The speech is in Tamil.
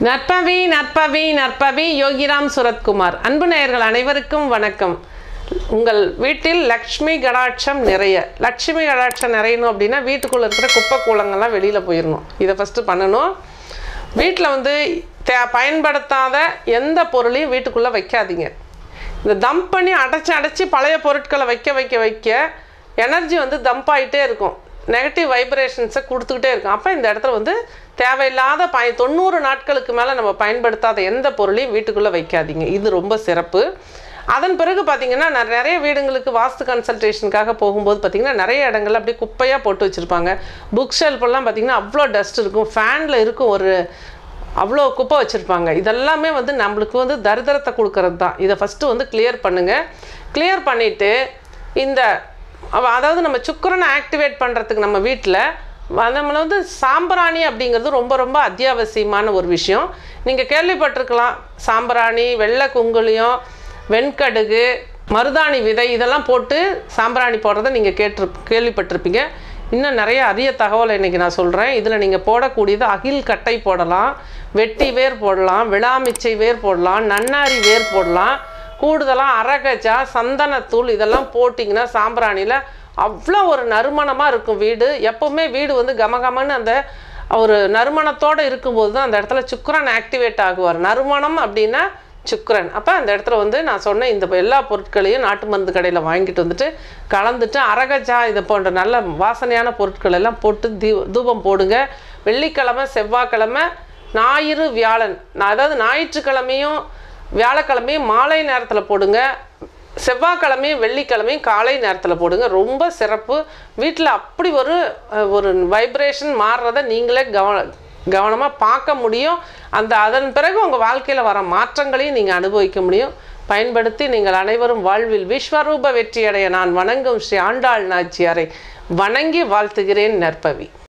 நற்பவி நற்பவி நற்பவி யோகிராம் சுரத்குமார் அன்பு நேயர்கள் அனைவருக்கும் வணக்கம் உங்கள் வீட்டில் லக்ஷ்மி கடாட்சம் நிறைய லக்ஷ்மி கடாட்சம் நிறையணும் அப்படின்னா வீட்டுக்குள்ளே இருக்கிற குப்பை கூலங்கள்லாம் வெளியில் போயிடணும் இதை ஃபஸ்ட்டு பண்ணணும் வீட்டில் வந்து தே பயன்படுத்தாத எந்த பொருளையும் வீட்டுக்குள்ளே வைக்காதீங்க இந்த தம்ப் பண்ணி அடைச்சி அடைச்சி பழைய பொருட்களை வைக்க வைக்க வைக்க எனர்ஜி வந்து தம்ப் ஆகிட்டே இருக்கும் நெகட்டிவ் வைப்ரேஷன்ஸை கொடுத்துக்கிட்டே இருக்கும் அப்போ இந்த இடத்துல வந்து தேவையில்லாத பய தொண்ணூறு நாட்களுக்கு மேலே நம்ம பயன்படுத்தாத எந்த பொருளையும் வீட்டுக்குள்ளே வைக்காதீங்க இது ரொம்ப சிறப்பு அதன் பிறகு பார்த்தீங்கன்னா நான் நிறைய வீடுங்களுக்கு வாஸ்து கன்சல்டேஷனுக்காக போகும்போது பார்த்தீங்கன்னா நிறைய இடங்கள்ல அப்படியே குப்பையாக போட்டு வச்சுருப்பாங்க புக் ஷெல்ஃபெல்லாம் பார்த்தீங்கன்னா அவ்வளோ டஸ்ட் இருக்கும் ஃபேனில் இருக்கும் ஒரு அவ்வளோ குப்பை வச்சுருப்பாங்க இதெல்லாமே வந்து நம்மளுக்கு வந்து தரித்திரத்தை கொடுக்கறது தான் இதை ஃபஸ்ட்டு வந்து கிளியர் பண்ணுங்கள் கிளியர் பண்ணிவிட்டு இந்த அவ- அதாவது நம்ம சுக்கரனை ஆக்டிவேட் பண்ணுறதுக்கு நம்ம வீட்டில் நம்மள வந்து சாம்பிராணி அப்படிங்கிறது ரொம்ப ரொம்ப அத்தியாவசியமான ஒரு விஷயம் நீங்கள் கேள்விப்பட்டிருக்கலாம் சாம்பிராணி வெள்ளை குங்குலியம் வெண்கடுகு மருதாணி விதை இதெல்லாம் போட்டு சாம்பிராணி போடுறத நீங்கள் கேட்டு கேள்விப்பட்டிருப்பீங்க இன்னும் நிறைய அரிய தகவல் இன்றைக்கி நான் சொல்கிறேன் இதில் நீங்கள் போடக்கூடியது அகில் கட்டை போடலாம் வெட்டி வேர் போடலாம் விளாமிச்சை வேர் போடலாம் நன்னாரி வேர் போடலாம் கூடுதலாக அரகஜா சந்தனத்தூள் இதெல்லாம் போட்டிங்கன்னா சாம்பிராணியில் அவ்வளோ ஒரு நறுமணமாக இருக்கும் வீடு எப்போவுமே வீடு வந்து கமகமன்னு அந்த ஒரு நறுமணத்தோடு இருக்கும்போது தான் அந்த இடத்துல சுக்கிரன் ஆக்டிவேட் ஆகுவார் நறுமணம் அப்படின்னா சுக்கிரன் அப்போ அந்த இடத்துல வந்து நான் சொன்ன இந்த எல்லா பொருட்களையும் நாட்டு மருந்து கடையில் வாங்கிட்டு வந்துட்டு கலந்துட்டு அரகஜா இது போன்ற நல்ல வாசனையான பொருட்கள் எல்லாம் போட்டு தீ தூபம் போடுங்க வெள்ளிக்கிழமை செவ்வாய்க்கிழமை ஞாயிறு வியாழன் நான் அதாவது ஞாயிற்றுக்கிழமையும் வியாழக்கிழமையும் மாலை நேரத்தில் போடுங்க செவ்வாய்க்கிழமையும் வெள்ளிக்கிழமையும் காலை நேரத்தில் போடுங்க ரொம்ப சிறப்பு வீட்டில் அப்படி ஒரு அஹ், ஒரு வைப்ரேஷன் மாறுறத நீங்களே கவன கவனமாக பார்க்க முடியும் அந்த அதன் பிறகு உங்கள் வாழ்க்கையில் வர மாற்றங்களையும் நீங்கள் அனுபவிக்க முடியும் பயன்படுத்தி நீங்கள் அனைவரும் வாழ்வில் விஸ்வரூப வெற்றியடைய நான் வணங்கும் ஸ்ரீ ஆண்டாள் நாச்சியாரை வணங்கி வாழ்த்துகிறேன் நற்பவி